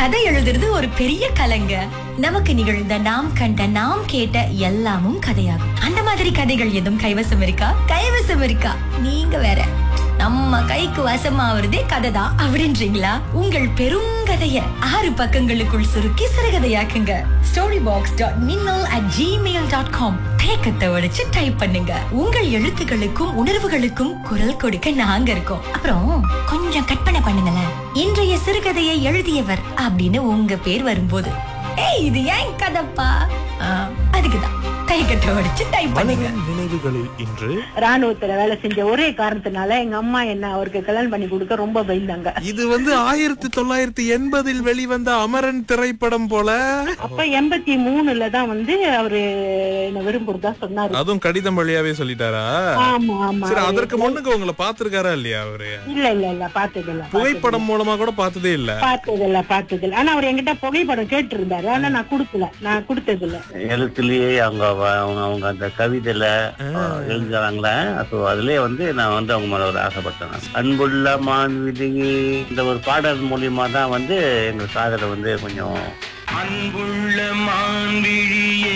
கதை எழுதுறது ஒரு பெரிய கலைங்க நமக்கு நிகழ்ந்த நாம் கண்ட நாம் கேட்ட எல்லாமும் கதையாகும் அந்த மாதிரி கதைகள் எதுவும் கைவசம் இருக்கா கைவசம் இருக்கா நீங்க வேற நம்ம கைக்கு வசமாவதே கதை தான் அப்படின்றீங்களா உங்கள் பெருங்கதைய ஆறு பக்கங்களுக்குள் சுருக்கி சிறுகதையாக்குங்க story box dot Minnal at Gmail dot com தயக்கத்தை உடைச்சு டைப் பண்ணுங்க உங்கள் எழுத்துக்களுக்கும் உணர்வுகளுக்கும் குரல் கொடுக்க நாங்க இருக்கோம் அப்புறம் கொஞ்சம் கற்பனை பண்ணுங்களேன் இன்றைய சிறுகதையை எழுதியவர் அப்படின்னு உங்க பேர் வரும்போது ஏய் இது ஏன் கதைப்பா ஆ, அதுக்குதான் தயக்கத்தை உடைச்சு டைப் பண்ணுங்க மலரின் நினைவுகளில் இன்று ராணுவத்துல வேலை செஞ்ச ஒரே காரணத்தினால எங்க அம்மா என்ன அவருக்கு கல்யாணம் பண்ணி கொடுக்க ரொம்ப பயந்தாங்க இது வந்து ஆயிரத்தி தொள்ளாயிரத்தி எண்பதில் வெளிவந்த அமரன் திரைப்படம் போல அப்ப எண்பத்தி மூணுல தான் வந்து அவரு என்ன விரும்புறதா சொன்னாரு அதுவும் கடிதம் வழியாவே சொல்லிட்டாரா ஆமா ஆமா சரி அதற்கு முன்னுக்கு உங்களை பாத்திருக்காரா இல்லையா அவரு இல்ல இல்ல இல்ல பார்த்தது இல்ல புகைப்படம் மூலமா கூட பார்த்ததே இல்ல பார்த்தது இல்ல பார்த்தது இல்ல ஆனா அவர் என்கிட்ட புகைப்படம் கேட்டு இருந்தாரு ஆனா நான் கொடுக்கல நான் கொடுத்தது இல்ல எழுத்துலயே அவங்க வ- அவங்க அவங்க அந்த கவிதையில எழுதுறாங்களே ஸோ அதுலயே வந்து நான் வந்து அவங்க மேல ஒரு ஆசைப்பட்டேன் நான். அன்புள்ள மாண்பிதியே இந்த ஒரு பாடல் மூலியமா தான் வந்து எங்க காதலை வந்து கொஞ்சம் அன்புள்ள மான்விழியே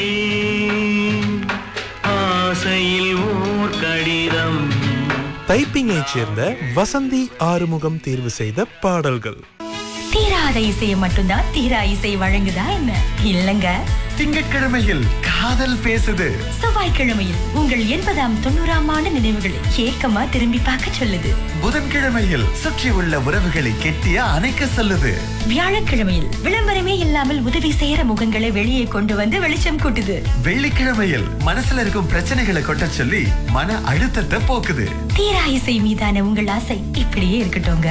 ஆசையில் ஓர் கடிதம் டைப்பிங்கை சேர்ந்த வசந்தி ஆறுமுகம் தேர்வு செய்த பாடல்கள் தீராத இசையை மட்டும்தான் தீரா இசை வழங்குதா என்ன இல்லங்க திங்கட்கிழமையில் காதல் பேசுது செவ்வாய்க்கிழமையில் உங்கள் எண்பதாம் தொண்ணூறாம் ஆண்டு நினைவுகளை ஏக்கமா திரும்பி பார்க்க சொல்லுது புதன்கிழமையில் சுற்றியுள்ள உறவுகளை கெட்டிய அணைக்க சொல்லுது வியாழக்கிழமையில் விளம்பரமே இல்லாமல் உதவி செய்யற முகங்களை வெளியே கொண்டு வந்து வெளிச்சம் கூட்டுது வெள்ளிக்கிழமையில் மனசுல இருக்கும் பிரச்சனைகளை கொட்ட சொல்லி மன அழுத்தத்தை போக்குது தீரா இசை மீதான உங்கள் ஆசை இப்படியே இருக்கட்டும்ங்க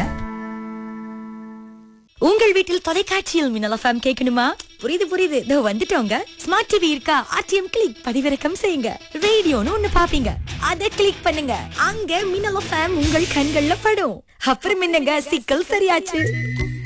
உங்கள் வீட்டில் தொலைக்காட்சியில் மின்னல் எஃப்எம் கேட்கணுமா புரியுது புரியுது இதோ வந்துட்டோங்க ஸ்மார்ட் டிவி இருக்கா ஆர்டிஎம் கிளிக் பதிவிறக்கம் செய்யுங்க ரேடியோன்னு ஒண்ணு பாப்பீங்க அதை கிளிக் பண்ணுங்க அங்க மின்னல் எஃப்எம் உங்கள் கண்கள்ல படும் அப்புறம் என்னங்க சிக்கல் சரியாச்சு